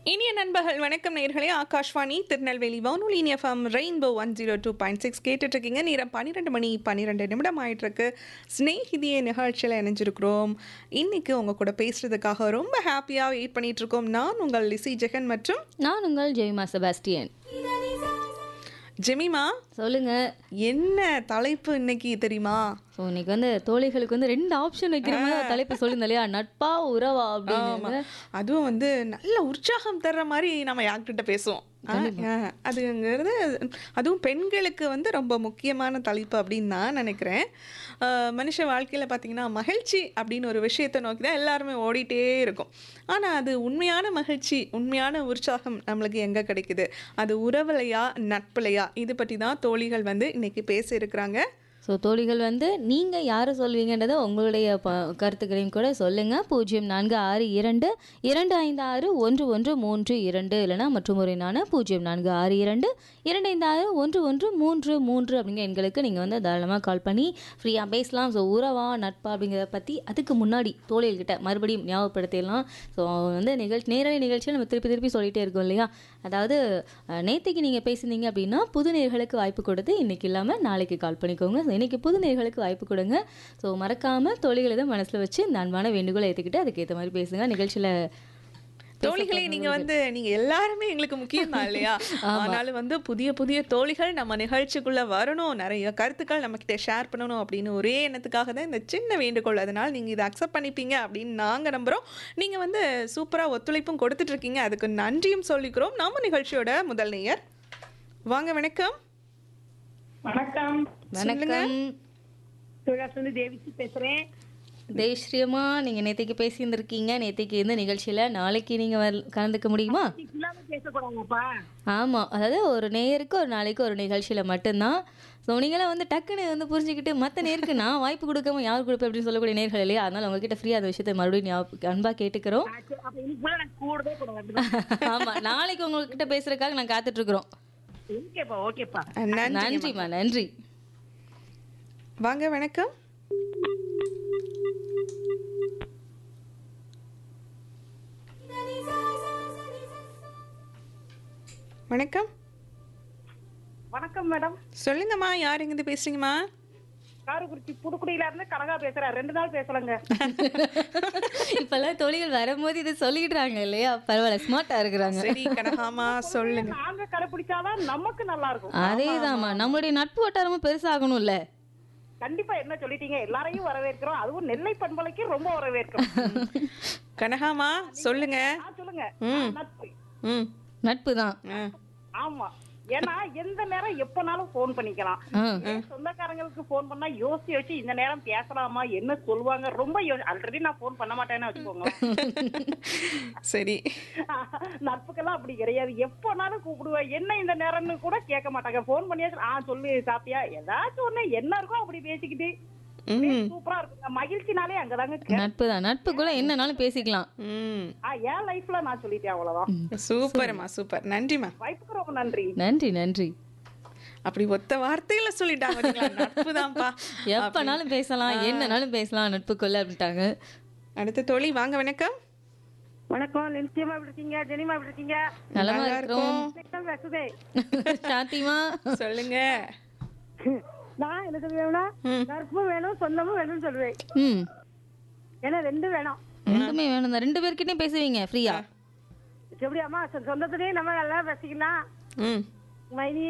இனிய நண்பர்கள் வணக்கம் நேர்களே ஆகாஷ்வாணி திருநெல்வேலி வானொலி FM rainbow one zero two point six கேட்டுட்ருக்கீங்க நேரம் பன்னிரெண்டு மணி பன்னிரெண்டு நிமிடம் ஆயிட்டிருக்கு ஸ்னேகிதிய நிகழ்ச்சியில் இணைஞ்சிருக்கிறோம் இன்னைக்கு உங்கள் கூட பேசுறதுக்காக ரொம்ப ஹாப்பியாக வெயிட் பண்ணிட்டு இருக்கோம் நான் உங்கள் லிசி ஜெகன் மற்றும் நான் உங்கள் ஜெய்மா செபாஸ்டியன் ஜெமிமா சொல்லுங்க என்ன தலைப்பு இன்னைக்கு தெரியுமா ஸோ இன்னைக்கு வந்து தோழிகளுக்கு வந்து ரெண்டு ஆப்ஷன் வைக்கிற மாதிரி ஒரு தலைப்பு சொல்லுங்க இல்லையா நட்பா உறவா அப்படின்னு அதுவும் வந்து நல்ல உற்சாகம் தர்ற மாதிரி நம்ம யார்கிட்ட பேசுவோம் ஆ, ஆ, அதுங்கிறது அதுவும் பெண்களுக்கு வந்து ரொம்ப முக்கியமான தலைப்பு அப்படின்னு நான் நினைக்கிறேன் ஆ, மனுஷ வாழ்க்கையில் பார்த்தீங்கன்னா மகிழ்ச்சி அப்படின்னு ஒரு விஷயத்தை நோக்கி தான் எல்லாருமே ஓடிட்டே இருக்கும் ஆனால் அது உண்மையான மகிழ்ச்சி உண்மையான உற்சாகம் நம்மளுக்கு எங்கே கிடைக்குது அது உறவுலையா நட்புலையா இது பற்றி தான் தோழிகள் வந்து இன்னைக்கு பேச இருக்கிறாங்க ஸோ தோழிகள் வந்து நீங்கள் யாரை சொல்வீங்கன்றதை உங்களுடைய ப கருத்துக்களையும் கூட சொல்லுங்கள் பூஜ்ஜியம் நான்கு ஆறு இரண்டு இரண்டு ஐந்து ஆறு ஒன்று ஒன்று மூன்று இரண்டு இல்லைனா மற்றும் ஒரு நான பூஜ்ஜியம் நான்கு ஆறு இரண்டு இரண்டு ஐந்து ஆறு ஒன்று ஒன்று மூன்று மூன்று அப்படிங்கிற எண்களுக்கு நீங்கள் வந்து தாராளமாக கால் பண்ணி ஃப்ரீயாக பேசலாம் ஸோ உறவா நட்பா அப்படிங்கிறத பற்றி அதுக்கு முன்னாடி தோழிகள்கிட்ட மறுபடியும் ஞாபகப்படுத்திடலாம் ஸோ வந்து நிகழ்ச்சி நேரடி நிகழ்ச்சியில் நம்ம திருப்பி திருப்பி சொல்லிகிட்டே இருக்கோம் இல்லையா அதாவது அஹ், நேத்திக்கு நீங்கள் பேசியிருந்தீங்க அப்படின்னா புது நேர்களுக்கு வாய்ப்பு கொடுத்து இன்னைக்கு இல்லாமல் நாளைக்கு கால் பண்ணிக்கோங்க So, இன்னைக்கு புது நேர்களுக்கு வாய்ப்பு கொடுங்க ஸோ மறக்காமல் தோழிகளை தான் மனசில் வச்சு இந்த அன்பான வேண்டுகோளை ஏற்றுக்கிட்டு அதுக்கேற்ற மாதிரி பேசுங்க நிகழ்ச்சியில் தோழிகளே நீங்க வந்து நீங்க எல்லாருமே எங்களுக்கு முக்கியம் தான் இல்லையா ஆனாலும் வந்து புதிய புதிய தோழிகள் நம்ம நிகழ்ச்சிக்குள்ள வரணும் நிறைய கருத்துக்கள் நம்ம கிட்ட ஷேர் பண்ணணும் அப்படின்னு ஒரே எண்ணத்துக்காக தான் இந்த சின்ன வேண்டுகோள் அதனால நீங்க இதை அக்செப்ட் பண்ணிப்பீங்க அப்படின்னு நாங்க நம்புறோம் நீங்க வந்து சூப்பரா ஒத்துழைப்பும் கொடுத்துட்டு இருக்கீங்க அதுக்கு நன்றியும் சொல்லிக்கிறோம் நம்ம நிகழ்ச்சியோட முதல் நேயர் வாங்க வணக்கம் வணக்கம் வணக்கம் சுழாசுனி தேவிச்சு பேசுறேன் தேஸ்ரீயமா நீங்கள் நேத்திக்கு பேசியிருந்திருக்கீங்க நேத்திக்கு இந்த நிகழ்ச்சியில் நாளைக்கு நீங்கள் வர கலந்துக்க முடியுமா இல்லாம பேசக்கூடாதுப்பா ஆமாம் அதாவது ஒரு நேயருக்கு ஒரு நாளைக்கு ஒரு நிகழ்ச்சியில் மட்டும்தான் ஸோ நீங்களாம் வந்து டக்குன்னு வந்து புரிஞ்சுக்கிட்டு மற்ற நேருக்கு நான் வாய்ப்பு கொடுக்காம யார் கொடுப்பேன் அப்படின்னு சொல்லக்கூடிய நேர்கள் இல்லையா அதனால் உங்ககிட்ட ஃப்ரீயாக அந்த விஷயத்தை மறுபடியும் ஞாபகம் அன்பாக கேட்டுக்கிறோம் அப்ப இன்னைக்குள்ள நான் கூடவே கூடாது ஆமாம் நாளைக்கு உங்ககிட்ட பேசுறதுக்காக நான் காத்துட்ருக்குறோம் ஓகேப்பா ஓகேப்பா நன்றி நன்றிம்மா நன்றி வாங்க வணக்கம் வணக்கம் வணக்கம் மேடம் சொல்லுங்கம்மா யார் எங்கிருந்து பேசுறீங்கம்மா காரைக்குறிச்சி புதுக்குடியில இருந்து கனகா பேசுறேன் ரெண்டு நாள் பேசலங்க இப்பெல்லாம் தொழில்கள் வரும்போது இதை சொல்லிடுறாங்க இல்லையா பரவாயில்ல ஸ்மார்ட்டாக இருக்கிறாங்க சரி கனகாமா சொல்லுங்க நாங்க கடைபிடிச்சாதான் நமக்கு நல்லா இருக்கும் அதேதாம்மா நம்மளுடைய நட்பு வட்டாரமும் பெருசாகணும்ல கண்டிப்பா என்ன சொல்லிட்டீங்க எல்லாரையும் வரவேற்கிறோம் அதுவும் நெல்லை பண்பலைக்கு ரொம்ப வரவேற்கிறோம் கனகாமா சொல்லுங்க ஆ, சொல்லுங்க நட்பு ம் நட்பு தான் ஆ. ஆமா ஏன்னா எந்த நேரம் எப்பனாலும் போன் பண்ணிக்கலாம் ஆ என் சொந்தக்காரங்களுக்கு போன் பண்ணா யோசிச்சு வச்சு இந்த நேரம் பேசலாமா என்ன சொல்லுவாங்க ரொம்ப ஆல்ரெடி நான் போன் பண்ண மாட்டேன்னு வச்சுக்கோங்க சரி நட்புக்கெல்லாம் அப்படி கிடையாது எப்பனாலும் கூப்பிடுவேன் என்ன இந்த நேரம்னு கூட கேட்க மாட்டாங்க போன் பண்ணியாச்சு ஆ சொல்லு சாப்பிட்டியா ஏதாச்சும் ஒண்ணு என்ன இருக்கோ அப்படி பேசிக்கிட்டு ம் சூப்பரா இருக்குங்க மகிழ்ச்சினாலே அங்கதாங்க கே- நட்பு தான் நட்புக்குள்ள என்னனாலும் பேசிக்கலாம் ம் ஆ, என் லைஃப்ல நான் சொல்லிட்டேன் அவ்வளவுதான் சூப்பர்மா சூப்பர் நன்றிம்மா வாய்ப்புக்கு ரொம்ப நன்றி நன்றி நன்றி அப்படி ஒத்த வார்த்தையில சொல்லிட்டாங்க பாத்தீங்களா? நட்புதான்ப்பா எப்பனாலும் பேசலாம் என்னனாலும் பேசலாம் நட்புக்குள்ள அப்படின்ட்டாங்க அடுத்த தோழி வாங்க வணக்கம் வணக்கம் நிச்சயமா எப்படி இருக்கீங்க ஜெனிமா எப்படி இருக்கீங்க நலமா இருக்கிறோம் பேசுதே சாந்திமா சொல்லுங்க நான் என்ன சொல்லுவேன்னா ம். நட்பும் வேணும் சொந்தமும் வேணும்னு சொல்லுவேன் ம் ஏன்னா ரெண்டும் வேணும் ரெண்டுமே வேணும் தான் ரெண்டு பேர்கிட்டயும் பேசுவீங்க ஃப்ரீயா எப்படியாம்மா சொந்தத்திலேயே நம்ம நல்லா பேசிக்கலாம் ம் மைனி